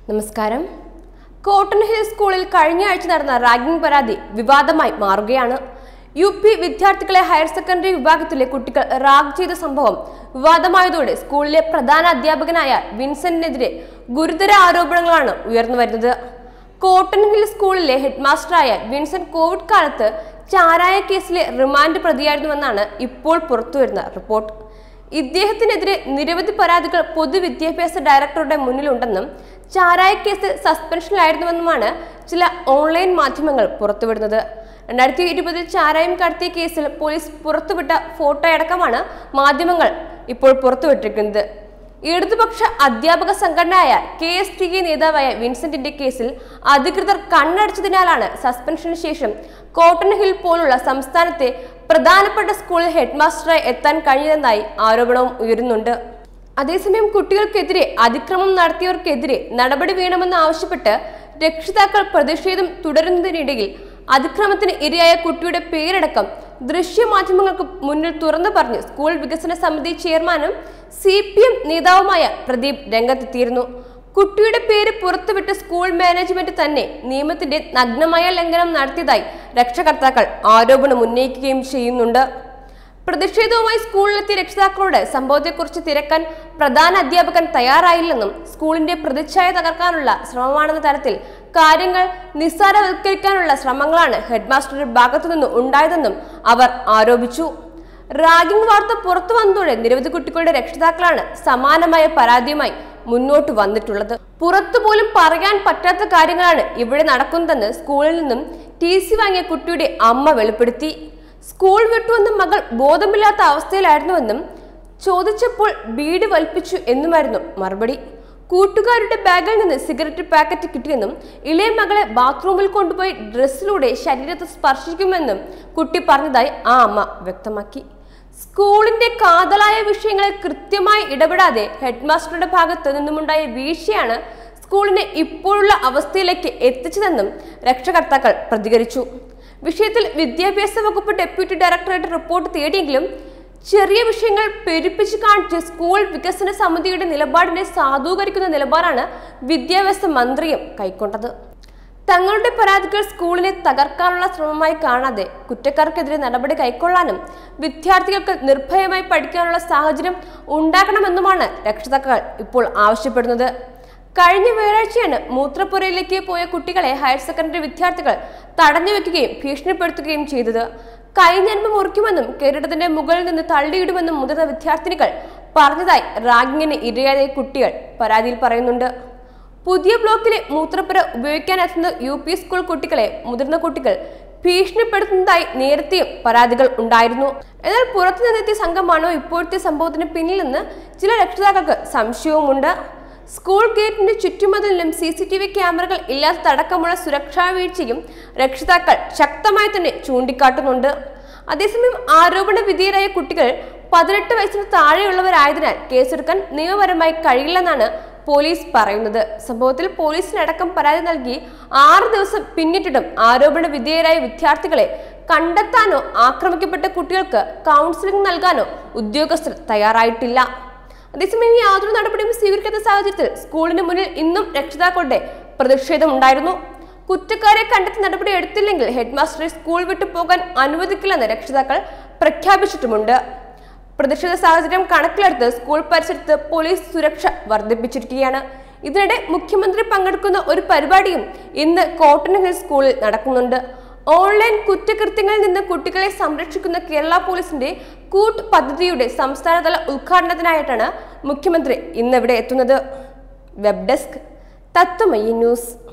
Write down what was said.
നമസ്കാരം cotton hill സ്കൂളിൽ കഴിഞ്ഞ ആഴ്ച നടന്ന റാഗിംഗ് പരാതി വിവാദമായി മാറുകയാണ് യു പി വിദ്യാർത്ഥികളെ ഹയർ സെക്കൻഡറി വിഭാഗത്തിലെ കുട്ടികൾ റാഗ് ചെയ്ത സംഭവം വിവാദമായതോടെ സ്കൂളിലെ പ്രധാന അധ്യാപകനായ വിൻസെന്റിനെതിരെ ഗുരുതര ആരോപണങ്ങളാണ് ഉയർന്നു വരുന്നത് കോട്ടൺ ഹിൽ സ്കൂളിലെ ഹെഡ്മാസ്റ്ററായ വിൻസെന്റ് കോവിഡ് കാലത്ത് ചാരായ കേസിലെ റിമാൻഡ് പ്രതിയായിരുന്നുവെന്നാണ് ഇപ്പോൾ പുറത്തുവരുന്ന റിപ്പോർട്ട് ഇദ്ദേഹത്തിനെതിരെ നിരവധി പരാതികൾ പൊതുവിദ്യാഭ്യാസ ഡയറക്ടറുടെ മുന്നിലുണ്ടെന്നും ചാരായ കേസ് സസ്പെൻഷനിലായിരുന്നുവെന്നുമാണ് ചില ഓൺലൈൻ മാധ്യമങ്ങൾ പുറത്തുവിടുന്നത് രണ്ടായിരത്തി ഇരുപതിൽ ചാരായം കടത്തിയ കേസിൽ പോലീസ് പുറത്തുവിട്ട ഫോട്ടോയടക്കമാണ് മാധ്യമങ്ങൾ ഇപ്പോൾ പുറത്തുവിട്ടിരിക്കുന്നത് ഇടതുപക്ഷ അധ്യാപക സംഘടനയായ കെ എസ് ടി എ നേതാവായ വിൻസെന്റിന്റെ കേസിൽ അധികൃതർ കണ്ണടച്ചതിനാലാണ് സസ്പെൻഷന് ശേഷം കോട്ടൺ ഹിൽ പോലുള്ള സംസ്ഥാനത്തെ പ്രധാനപ്പെട്ട സ്കൂളിൽ ഹെഡ്മാസ്റ്ററായി എത്താൻ കഴിഞ്ഞതെന്നായി ആരോപണവും ഉയരുന്നുണ്ട് അതേസമയം കുട്ടികൾക്കെതിരെ അതിക്രമം നടത്തിയവർക്കെതിരെ നടപടി വേണമെന്ന് ആവശ്യപ്പെട്ട് രക്ഷിതാക്കൾ പ്രതിഷേധം തുടരുന്നതിനിടയിൽ അതിക്രമത്തിന് ഇരയായ കുട്ടിയുടെ പേരടക്കം ദൃശ്യമാധ്യമങ്ങൾക്ക് മുന്നിൽ തുറന്നു പറഞ്ഞ് സ്കൂൾ വികസന സമിതി ചെയർമാനും സി പി എം നേതാവുമായ പ്രദീപ് രംഗത്തെത്തിയിരുന്നു കുട്ടിയുടെ പേര് പുറത്തുവിട്ട് സ്കൂൾ മാനേജ്മെന്റ് തന്നെ നിയമത്തിന്റെ നഗ്നമായ ലംഘനം നടത്തിയതായി രക്ഷകർത്താക്കൾ ആരോപണം ഉന്നയിക്കുകയും ചെയ്യുന്നുണ്ട് പ്രതിഷേധവുമായി സ്കൂളിലെത്തിയ രക്ഷിതാക്കളോട് സംഭവത്തെക്കുറിച്ച് തിരക്കാൻ പ്രധാന അധ്യാപകൻ തയ്യാറായില്ലെന്നും സ്കൂളിന്റെ പ്രതിച്ഛായ തകർക്കാനുള്ള ശ്രമമാണെന്ന തരത്തിൽ കാര്യങ്ങൾ നിസ്സാരവൽക്കരിക്കാനുള്ള ശ്രമങ്ങളാണ് ഹെഡ്മാസ്റ്ററുടെ ഭാഗത്തുനിന്ന് ഉണ്ടായതെന്നും അവർ ആരോപിച്ചു റാഗിംഗ് വാർത്ത പുറത്തു വന്നതോടെ നിരവധി കുട്ടികളുടെ രക്ഷിതാക്കളാണ് സമാനമായ പരാതിയുമായി മുന്നോട്ട് വന്നിട്ടുള്ളത് പുറത്തു പോലും പറയാൻ പറ്റാത്ത കാര്യങ്ങളാണ് ഇവിടെ നടക്കുന്നതെന്ന് സ്കൂളിൽ നിന്നും ടി സി വാങ്ങിയ കുട്ടിയുടെ അമ്മ വെളിപ്പെടുത്തി സ്കൂൾ വിട്ടുവന്ന മകൾ ബോധമില്ലാത്ത അവസ്ഥയിലായിരുന്നുവെന്നും ചോദിച്ചപ്പോൾ ബീഡി വലിപ്പിച്ചു എന്നുമായിരുന്നു മറുപടി കൂട്ടുകാരുടെ ബാഗിൽ നിന്ന് സിഗരറ്റ് പാക്കറ്റ് കിട്ടിയെന്നും ഇളയ മകളെ ബാത്റൂമിൽ കൊണ്ടുപോയി ഡ്രസ്സിലൂടെ ശരീരത്തെ സ്പർശിക്കുമെന്നും കുട്ടി പറഞ്ഞതായി ആ അമ്മ വ്യക്തമാക്കി സ്കൂളിന്റെ കാതലായ വിഷയങ്ങളിൽ കൃത്യമായി ഇടപെടാതെ ഹെഡ്മാസ്റ്ററുടെ ഭാഗത്ത് നിന്നുമുണ്ടായ വീഴ്ചയാണ് സ്കൂളിനെ ഇപ്പോഴുള്ള അവസ്ഥയിലേക്ക് എത്തിച്ചതെന്നും രക്ഷകർത്താക്കൾ പ്രതികരിച്ചു വിഷയത്തിൽ വിദ്യാഭ്യാസ വകുപ്പ് ഡെപ്യൂട്ടി ഡയറക്ടറേറ്റ് റിപ്പോർട്ട് തേടിയെങ്കിലും ചെറിയ വിഷയങ്ങൾ പെരുപ്പിച്ച് കാണിച്ച് സ്കൂൾ വികസന സമിതിയുടെ നിലപാടിനെ സാധൂകരിക്കുന്ന നിലപാടാണ് വിദ്യാഭ്യാസ മന്ത്രിയും കൈക്കൊണ്ടത് തങ്ങളുടെ പരാതികൾ സ്കൂളിനെ തകർക്കാനുള്ള ശ്രമമായി കാണാതെ കുറ്റക്കാർക്കെതിരെ നടപടി കൈക്കൊള്ളാനും വിദ്യാർത്ഥികൾക്ക് നിർഭയമായി പഠിക്കാനുള്ള സാഹചര്യം ഉണ്ടാക്കണമെന്നുമാണ് രക്ഷിതാക്കൾ ഇപ്പോൾ ആവശ്യപ്പെടുന്നത് കഴിഞ്ഞ വ്യാഴാഴ്ചയാണ് മൂത്രപ്പുരയിലേക്ക് പോയ കുട്ടികളെ ഹയർ സെക്കൻഡറി വിദ്യാർത്ഥികൾ തടഞ്ഞു വെക്കുകയും ഭീഷണിപ്പെടുത്തുകയും ചെയ്തത് കൈഞ്ഞൻപ് മുറിക്കുമെന്നും കെട്ടിടത്തിന്റെ മുകളിൽ നിന്ന് തള്ളിയിടുമെന്നും മുതിർന്ന വിദ്യാർത്ഥിനികൾ പറഞ്ഞതായി റാഗിങ്ങിന് ഇരയായ കുട്ടികൾ പരാതിയിൽ പറയുന്നുണ്ട് പുതിയ ബ്ലോക്കിലെ മൂത്രപ്പുര ഉപയോഗിക്കാനെത്തുന്ന യു പി സ്കൂൾ കുട്ടികളെ മുതിർന്ന കുട്ടികൾ ഭീഷണിപ്പെടുത്തുന്നതായി നേരത്തെയും പരാതികൾ ഉണ്ടായിരുന്നു എന്നാൽ പുറത്തു നിന്നെത്തിയ സംഘമാണോ ഇപ്പോഴത്തെ സംഭവത്തിന് പിന്നിലെന്ന് ചില രക്ഷിതാക്കൾക്ക് സംശയവുമുണ്ട് സ്കൂൾ ഗേറ്റിന്റെ ചുറ്റുമതിലിലും സി സി ടി വി ക്യാമറകൾ ഇല്ലാത്തതടക്കമുള്ള സുരക്ഷാ വീഴ്ചയും രക്ഷിതാക്കൾ ശക്തമായി തന്നെ ചൂണ്ടിക്കാട്ടുന്നുണ്ട് അതേസമയം ആരോപണ വിധേയരായ കുട്ടികൾ പതിനെട്ട് വയസ്സിന് താഴെയുള്ളവരായതിനാൽ കേസെടുക്കാൻ നിയമപരമായി കഴിയില്ലെന്നാണ് പോലീസ് പറയുന്നത് സംഭവത്തിൽ പോലീസിനടക്കം പരാതി നൽകി ആറ് ദിവസം പിന്നിട്ടിട്ടും ആരോപണ വിധേയരായ വിദ്യാർത്ഥികളെ കണ്ടെത്താനോ ആക്രമിക്കപ്പെട്ട കുട്ടികൾക്ക് കൗൺസിലിംഗ് നൽകാനോ ഉദ്യോഗസ്ഥർ തയ്യാറായിട്ടില്ല അതേസമയം യാതൊരു നടപടിയും സ്വീകരിക്കാത്ത സാഹചര്യത്തിൽ സ്കൂളിന് മുന്നിൽ ഇന്നും രക്ഷിതാക്കളുടെ പ്രതിഷേധം ഉണ്ടായിരുന്നു കുറ്റക്കാരെ കണ്ടെത്തി നടപടി എടുത്തില്ലെങ്കിൽ ഹെഡ്മാസ്റ്ററെ സ്കൂൾ വിട്ടു പോകാൻ അനുവദിക്കില്ലെന്ന് രക്ഷിതാക്കൾ പ്രഖ്യാപിച്ചിട്ടുമുണ്ട് പ്രതിഷേധ സാഹചര്യം കണക്കിലെടുത്ത് സ്കൂൾ പരിസരത്ത് പോലീസ് സുരക്ഷ വർദ്ധിപ്പിച്ചിരിക്കുകയാണ് ഇതിനിടെ മുഖ്യമന്ത്രി പങ്കെടുക്കുന്ന ഒരു പരിപാടിയും ഇന്ന് കോട്ടൺ ഹിൽ സ്കൂളിൽ നടക്കുന്നുണ്ട് ഓൺലൈൻ കുറ്റകൃത്യങ്ങളിൽ നിന്ന് കുട്ടികളെ സംരക്ഷിക്കുന്ന കേരള പോലീസിന്റെ കൂട്ട് പദ്ധതിയുടെ സംസ്ഥാനതല ഉദ്ഘാടനത്തിനായിട്ടാണ് മുഖ്യമന്ത്രി ഇന്നിവിടെ എത്തുന്നത് വെബ് ഡെസ്ക് തത്വമയി ന്യൂസ്